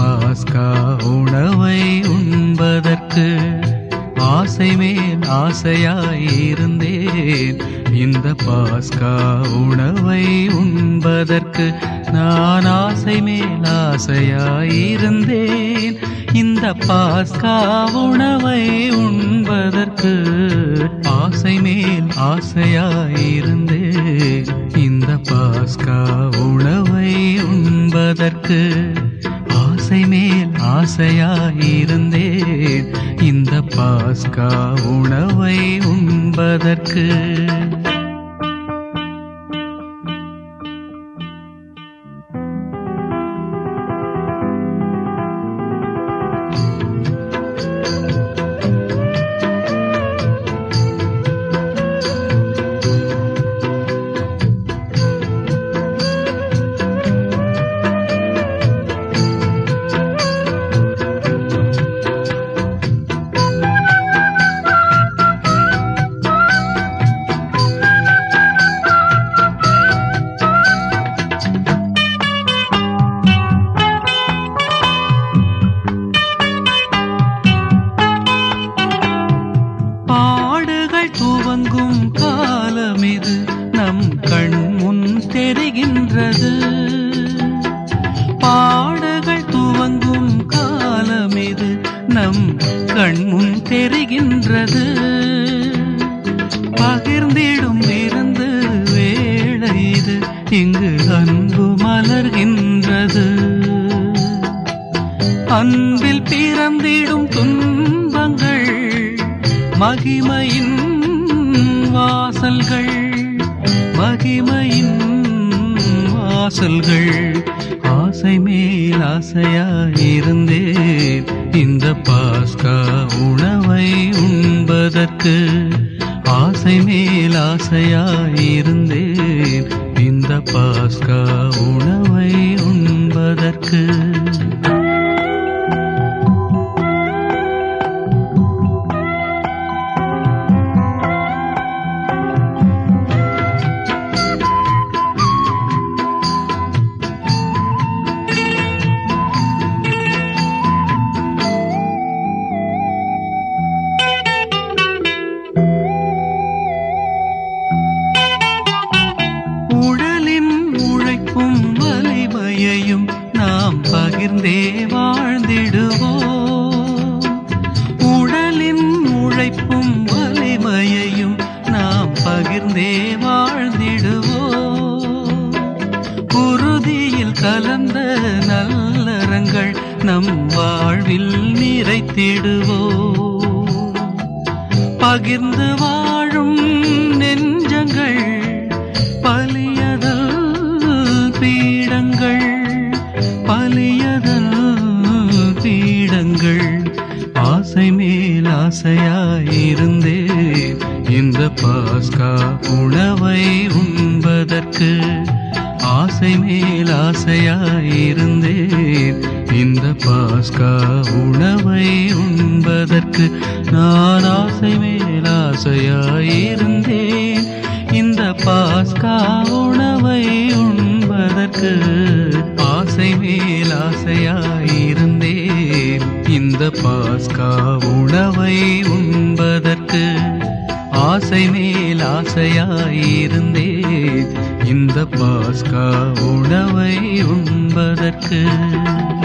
பாஸ்கா உணவை உண்பதற்கு ஆசை மேல் ஆசையாயிருந்தேன் இந்த பாஸ்கா உணவை உண்பதற்கு நான் ஆசை மேல் ஆசையாயிருந்தேன் இந்த பாஸ்கா உணவை உண்பதற்கு ஆசை மேல் ஆசையாயிருந்தேன் இந்த பாஸ்கா உணவை உண்பதற்கு ஆசை மேல் ஆசையாயிருந்தேன் இந்த பாஸ்கா உணவை உண்பதற்கு பாடுகள் துவங்கும் காலம் இது நம் கண் முன் தெரிகின்றது பாடுகள் துவங்கும் காலம் இது நம் கண் முன் தெரிகின்றது பகிர்ந்திடும் இருந்து வேளை இது இங்கு அன்பு மலர்கின்றது அன்பில் பிறந்திடும் துன்பங்கள் மகிமையின் வாசல்கள் மகிமையின் வாசல்கள் ஆசை மேல் ஆசையாயிருந்தேன் இந்த பாஸ்கா உணவை உண்பதற்கு ஆசை மேல் ஆசையாயிருந்தேன் இந்த பாஸ்கா உணவை உண்பதற்கு உடலின் உழைப்பும் வலிமையையும் நாம் பகிர்ந்தே வாழ்ந்திடுவோம் உடலின் உழைப்பும் வலிமையையும் நாம் பகிர்ந்தே வாழ்ந்திடுவோம் குருதியில் கலந்த நல்லறங்கள் நம் வாழ்வில் நிறைத்திடுவோம் பகிர்ந்து வாழும் நெஞ்சங்கள் பலியதல் பீடங்கள் பலியதல் பீடங்கள் ஆசை மேல் ஆசையாயிருந்தேன் இந்த பாஸ்கா உணவை உண்பதற்கு ஆசை மேல் ஆசையாயிருந்தேன் இந்த பாஸ்கா உணவை உண்பதற்கு நான் ஆசை மேல் ஆசையாயிருந்தேன் இந்த பாஸ்கா உணவை உண்பதற்கு ஆசை மேல் ஆசையாயிருந்தேன் இந்த பாஸ்கா உணவை உண்பதற்கு ஆசை மேல் ஆசையாயிருந்தேன் இந்த பாஸ்கா உணவை உண்பதற்கு